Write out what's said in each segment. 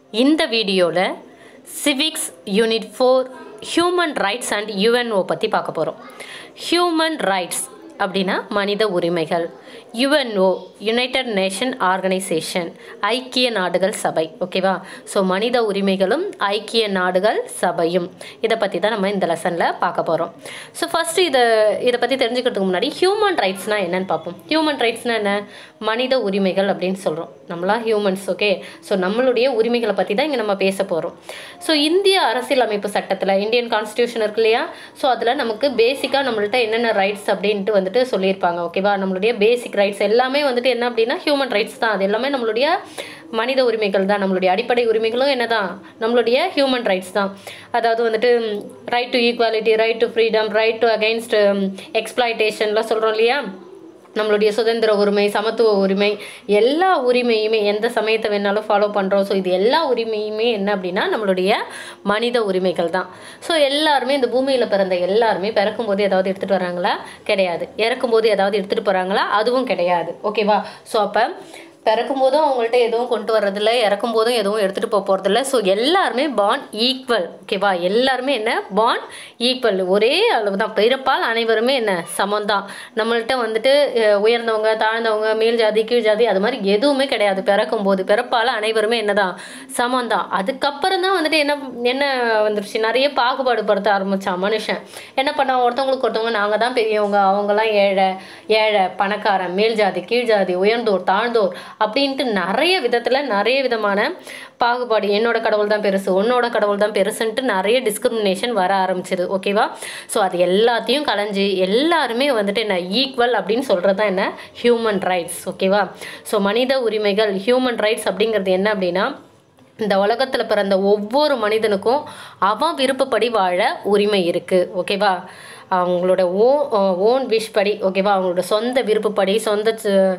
இந்த வீடியோவில் civics unit four human rights and UNO பற்றி பார்க்க போகிறோம் ஹியூமன் ரைட்ஸ் அப்படின்னா மனித உரிமைகள் யுஎன்ஓ யுனைடெட் நேஷன் ஆர்கனைசேஷன் ஐக்கிய நாடுகள் சபை ஓகேவா ஸோ மனித உரிமைகளும் ஐக்கிய நாடுகள் சபையும் இதை பற்றி தான் நம்ம இந்த லெசனில் பார்க்க போகிறோம் ஸோ ஃபஸ்ட்டு இதை இதை பற்றி தெரிஞ்சுக்கிறதுக்கு முன்னாடி ஹியூமன் ரைட்ஸ்னால் என்னன்னு பார்ப்போம் ஹியூமன் ரைட்ஸ்னால் என்ன மனித உரிமைகள் அப்படின்னு சொல்கிறோம் நம்மளாம் ஹியூமன்ஸ் ஓகே ஸோ நம்மளுடைய உரிமைகளை பற்றி தான் இங்கே நம்ம பேச போகிறோம் ஸோ இந்திய அரசியலமைப்பு சட்டத்தில் இந்தியன் கான்ஸ்டியூஷன் இருக்கு இல்லையா ஸோ அதில் நமக்கு பேசிக்காக நம்மள்ட்ட என்னென்ன ரைட்ஸ் அப்படின்ட்டு வந்துட்டு சொல்லியிருப்பாங்க ஓகேவா நம்மளுடைய பேசிக் ரைட்ஸ் எல்லாமே வந்துட்டு என்ன அப்படின்னா ஹியூமன் ரைட்ஸ் தான் அது எல்லாமே நம்மளுடைய மனித உரிமைகள் தான் நம்மளுடைய அடிப்படை உரிமைகளும் என்ன தான் நம்மளுடைய ஹியூமன் ரைட்ஸ் தான் அதாவது வந்துட்டு right to equality right to freedom right to against எக்ஸ்பிளாய்டேஷன்லாம் சொல்கிறோம் இல்லையா நம்மளுடைய சுதந்திர உரிமை சமத்துவ உரிமை எல்லா உரிமையுமே எந்த சமயத்தை வேணாலும் ஃபாலோ பண்ணுறோம் ஸோ இது எல்லா உரிமையுமே என்ன அப்படின்னா நம்மளுடைய மனித உரிமைகள் தான் ஸோ எல்லாருமே இந்த பூமியில் பிறந்த எல்லாருமே பிறக்கும்போது ஏதாவது எடுத்துகிட்டு வராங்களா கிடையாது இறக்கும்போது ஏதாவது எடுத்துகிட்டு போகிறாங்களா அதுவும் கிடையாது ஓகேவா ஸோ அப்போ பிறக்கும் போதும் அவங்கள்ட்ட எதுவும் கொண்டு வர்றதில்ல இறக்கும் போதும் எதுவும் எடுத்துகிட்டு போக போகிறதில்ல ஸோ எல்லாருமே பான் ஈக்குவல் ஓகேவா எல்லாருமே என்ன பான் ஈக்குவல் ஒரே அளவு தான் பிறப்பால் அனைவருமே என்ன சமம் தான் நம்மள்ட்ட வந்துட்டு அஹ், உயர்ந்தவங்க தாழ்ந்தவங்க மேல் ஜாதி கீழ் ஜாதி அது மாதிரி எதுவுமே கிடையாது பிறக்கும் போது பிறப்பால் அனைவருமே என்னதான் சமம் தான் அதுக்கப்புறம் தான் வந்துட்டு என்ன என்ன வந்துருச்சு நிறைய பாகுபாடு படுத்த ஆரம்பிச்சான் மனுஷன் என்ன பண்ணான் ஒருத்தவங்களுக்கு ஒருத்தவங்க நாங்கள் தான் பெரியவங்க அவங்கெல்லாம் ஏழை ஏழை பணக்காரன் மேல் ஜாதி கீழ் ஜாதி உயர்ந்தோர் தாழ்ந்தோர் அப்படின்ட்டு நிறைய விதத்தில் நிறைய விதமான பாகுபாடு என்னோட கடவுள் தான் பெருசு உன்னோட கடவுள் தான் பெருசுன்ட்டு நிறைய டிஸ்கிரிமினேஷன் வர ஆரம்பிச்சிது ஓகேவா ஸோ அது எல்லாத்தையும் கலைஞ்சு எல்லாருமே வந்துட்டு என்ன ஈக்குவல் அப்படின்னு சொல்கிறது தான் என்ன ஹியூமன் ரைட்ஸ் ஓகேவா ஸோ மனித உரிமைகள் ஹியூமன் ரைட்ஸ் அப்படிங்கிறது என்ன அப்படின்னா இந்த உலகத்தில் பிறந்த ஒவ்வொரு மனிதனுக்கும் அவன் விருப்பப்படி வாழ உரிமை இருக்குது ஓகேவா அவங்களோட ஓ ஓன் விஷ் படி ஓகேவா அவங்களோட சொந்த விருப்பப்படி சொந்த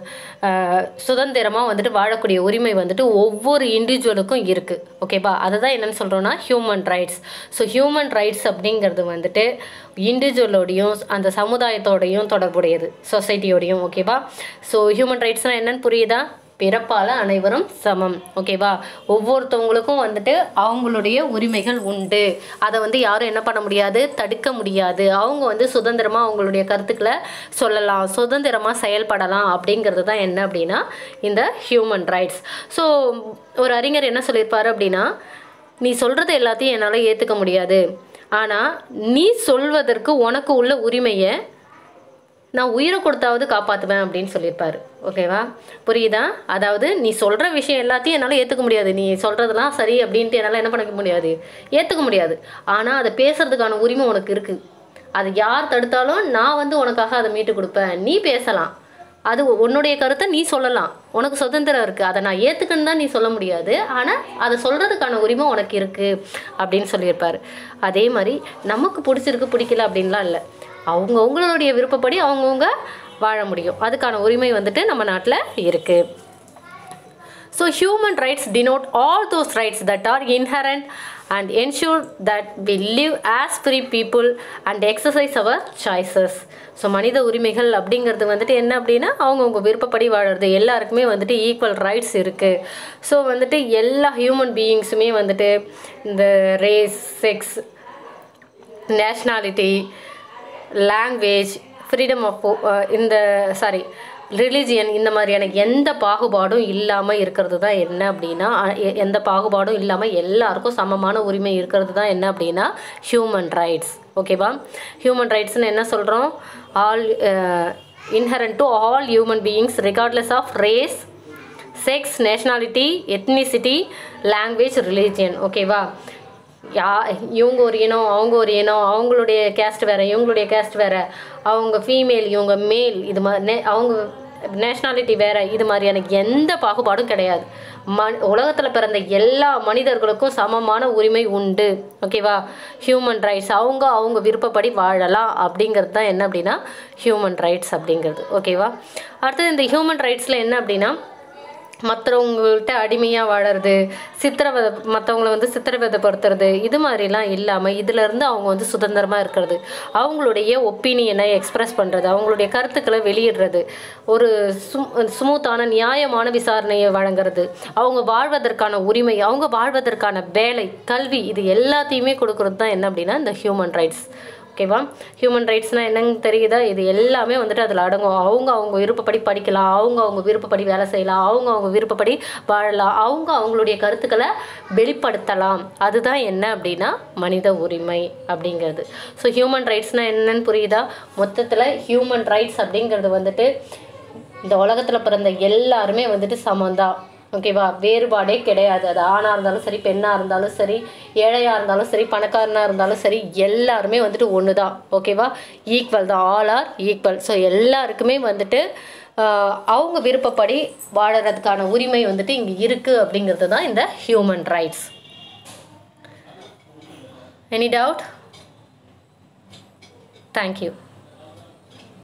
சுதந்திரமாக வந்துட்டு வாழக்கூடிய உரிமை வந்துட்டு ஒவ்வொரு இண்டிவிஜுவலுக்கும் இருக்குது ஓகேவா அதை தான் என்னென்னு சொல்கிறோன்னா human rights so human rights அப்படிங்கிறது வந்துட்டு இண்டிவிஜுவலோடையும் அந்த சமுதாயத்தோடையும் தொடர்புடையது சொசைட்டியோடையும் ஓகேவா ஸோ ஹியூமன் ரைட்ஸ்னால் என்னன்னு புரியுதா பிறப்பால் அனைவரும் சமம் ஓகேவா ஒவ்வொருத்தவங்களுக்கும் வந்துட்டு அவங்களுடைய உரிமைகள் உண்டு அதை வந்து யாரும் என்ன பண்ண முடியாது தடுக்க முடியாது அவங்க வந்து சுதந்திரமாக அவங்களுடைய கருத்துக்களை சொல்லலாம் சுதந்திரமாக செயல்படலாம் அப்படிங்கிறது தான் என்ன அப்படின்னா இந்த ஹியூமன் ரைட்ஸ் ஸோ ஒரு அறிஞர் என்ன சொல்லியிருப்பாரு அப்படின்னா நீ சொல்கிறது எல்லாத்தையும் என்னால் ஏற்றுக்க முடியாது ஆனால் நீ சொல்வதற்கு உனக்கு உள்ள உரிமையை நான் உயிரை கொடுத்தாவது காப்பாற்றுவேன் அப்படின்னு சொல்லியிருப்பாரு ஓகேவா புரியுதா அதாவது நீ சொல்கிற விஷயம் எல்லாத்தையும் என்னால் ஏற்றுக்க முடியாது நீ சொல்கிறதெல்லாம் சரி அப்படின்ட்டு என்னால் என்ன பண்ணிக்க முடியாது ஏற்றுக்க முடியாது ஆனால் அதை பேசுறதுக்கான உரிமை உனக்கு இருக்குது அது யார் தடுத்தாலும் நான் வந்து உனக்காக அதை மீட்டு கொடுப்பேன் நீ பேசலாம் அது உன்னுடைய கருத்தை நீ சொல்லலாம் உனக்கு சுதந்திரம் இருக்குது அதை நான் ஏற்றுக்கன்னு தான் நீ சொல்ல முடியாது ஆனால் அதை சொல்கிறதுக்கான உரிமை உனக்கு இருக்குது அப்படின்னு சொல்லியிருப்பார் அதே மாதிரி நமக்கு பிடிச்சிருக்கு பிடிக்கல அப்படின்லாம் இல்லை அவங்கவுங்களுடைய விருப்பப்படி அவங்கவுங்க வாழ முடியும் அதுக்கான உரிமை வந்துட்டு நம்ம நாட்டில் இருக்குது so human rights denote all those rights that are inherent and ensure that we live as free people and exercise our choices so மனித உரிமைகள் அப்படிங்கிறது வந்துட்டு என்ன அப்படின்னா அவங்கவுங்க விருப்பப்படி வாழறது எல்லாருக்குமே வந்துட்டு ஈக்குவல் ரைட்ஸ் இருக்குது ஸோ வந்துட்டு எல்லா ஹியூமன் பீயிங்ஸுமே வந்துட்டு இந்த race sex nationality language freedom of இந்த சாரி ரிலிஜியன் இந்த மாதிரியான எந்த பாகுபாடும் இல்லாமல் இருக்கிறது தான் என்ன அப்படின்னா அ, எ- எந்த பாகுபாடும் இல்லாமல் எல்லாருக்கும் சமமான உரிமை இருக்கிறது தான் என்ன அப்படின்னா ஹியூமன் ரைட்ஸ் ஓகேவா ஹியூமன் ரைட்ஸ்னு என்ன சொல்கிறோம் all inherent to all human beings regardless of race sex nationality ethnicity language religion ஓகேவா யா இவங்க ஒரு இனம் அவங்க ஒரு இனம் அவங்களுடைய கேஸ்ட் வேறு இவங்களுடைய கேஸ்ட் வேறு அவங்க ஃபீமேல் இவங்க மேல் இது மாதிரி நே அவங்க நேஷ்னாலிட்டி வேறு இது மாதிரியான எந்த பாகுபாடும் கிடையாது மண் உலகத்தில் பிறந்த எல்லா மனிதர்களுக்கும் சமமான உரிமை உண்டு ஓகேவா ஹியூமன் ரைட்ஸ் அவங்க அவங்க விருப்பப்படி வாழலாம் அப்படிங்கிறது தான் என்ன அப்படின்னா ஹியூமன் ரைட்ஸ் அப்படிங்கிறது ஓகேவா அடுத்தது இந்த ஹியூமன் ரைட்ஸில் என்ன அப்படின்னா மற்றவங்கள்ட்ட அடிமையாக வாழறது சித்திரவதை மற்றவங்கள வந்து சித்திரவதைப்படுத்துறது இது மாதிரிலாம் இல்லாமல் இதிலேருந்து அவங்க வந்து சுதந்திரமாக இருக்கிறது அவங்களுடைய ஒப்பீனியனை எக்ஸ்பிரஸ் பண்ணுறது அவங்களுடைய கருத்துக்களை வெளியிடுறது ஒரு சும் ஸ்மூத்தான நியாயமான விசாரணையை வழங்குறது அவங்க வாழ்வதற்கான உரிமை அவங்க வாழ்வதற்கான வேலை கல்வி இது எல்லாத்தையுமே கொடுக்கறது தான் என்ன அப்படின்னா இந்த ஹியூமன் ரைட்ஸ் ஓகேவா ஹியூமன் ரைட்ஸ்னால் என்னன்னு தெரியுதா இது எல்லாமே வந்துட்டு அதில் அடங்கும் அவங்க அவங்க விருப்பப்படி படிக்கலாம் அவங்க அவங்க விருப்பப்படி வேலை செய்யலாம் அவங்க அவங்க விருப்பப்படி வாழலாம் அவங்க அவங்களுடைய கருத்துக்களை வெளிப்படுத்தலாம் அதுதான் என்ன அப்படின்னா மனித உரிமை அப்படிங்கிறது ஸோ ஹியூமன் ரைட்ஸ்னால் என்னன்னு புரியுதா மொத்தத்தில் ஹியூமன் ரைட்ஸ் அப்படிங்கிறது வந்துட்டு இந்த உலகத்தில் பிறந்த எல்லாருமே வந்துட்டு சமம்தான் ஓகேவா வேறுபாடே கிடையாது அது ஆணாக இருந்தாலும் சரி பெண்ணாக இருந்தாலும் சரி ஏழையாக இருந்தாலும் சரி பணக்காரனாக இருந்தாலும் சரி எல்லாருமே வந்துட்டு ஒன்று தான் ஓகேவா ஈக்குவல் தான் ஆல் ஆர் ஈக்குவல் ஸோ எல்லாருக்குமே வந்துட்டு ஆஹ், அவங்க விருப்பப்படி வாழறதுக்கான உரிமை வந்துட்டு இங்கே இருக்குது அப்படிங்கிறது தான் இந்த human rights any doubt thank you